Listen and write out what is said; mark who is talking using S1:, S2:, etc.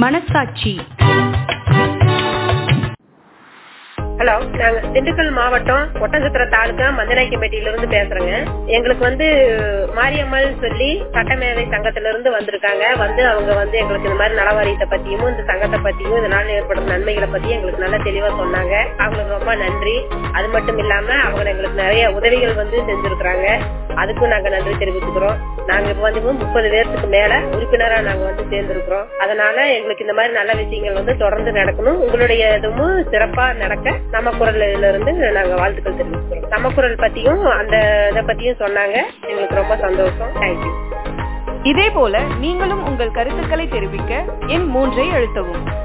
S1: மனசாட்சி
S2: ஹலோ நாங்க திண்டுக்கல் மாவட்டம் ஒட்டஞ்சத்திர தாலுகா மந்தநாய்க்கம்பேட்டையில இருந்து பேசுறேங்க எங்களுக்கு வந்து மாரியம்மாள் சொல்லி சட்டமேதை சங்கத்துல இருந்து வந்திருக்காங்க வந்து அவங்க வந்து எங்களுக்கு இந்த மாதிரி நலவாரியத்தை பத்தியும் இந்த சங்கத்தை பத்தியும் இதனால ஏற்படும் நன்மைகளை பத்தியும் எங்களுக்கு நல்லா தெளிவா சொன்னாங்க அவங்களுக்கு ரொம்ப நன்றி அது மட்டும் இல்லாம அவங்க எங்களுக்கு நிறைய உதவிகள் வந்து செஞ்சிருக்கிறாங்க அதுக்கும் நாங்க நன்றி தெரிவிச்சுக்கிறோம் நாங்க இப்ப வந்து முப்பது பேர்த்துக்கு மேல உறுப்பினரா நாங்க வந்து சேர்ந்திருக்கிறோம் அதனால எங்களுக்கு இந்த மாதிரி நல்ல விஷயங்கள் வந்து தொடர்ந்து நடக்கணும் உங்களுடைய இதுவும் சிறப்பா நடக்க நம்ம குரல்ல இருந்து நாங்க வாழ்த்துக்கள் தெரிவிச்சுக்கிறோம் நம்ம குரல் பத்தியும் அந்த இதை பத்தியும் சொன்னாங்க எங்களுக்கு ரொம்ப சந்தோஷம் தேங்க்யூ
S1: இதே போல நீங்களும் உங்கள் கருத்துக்களை தெரிவிக்க எண் மூன்றை அழுத்தவும்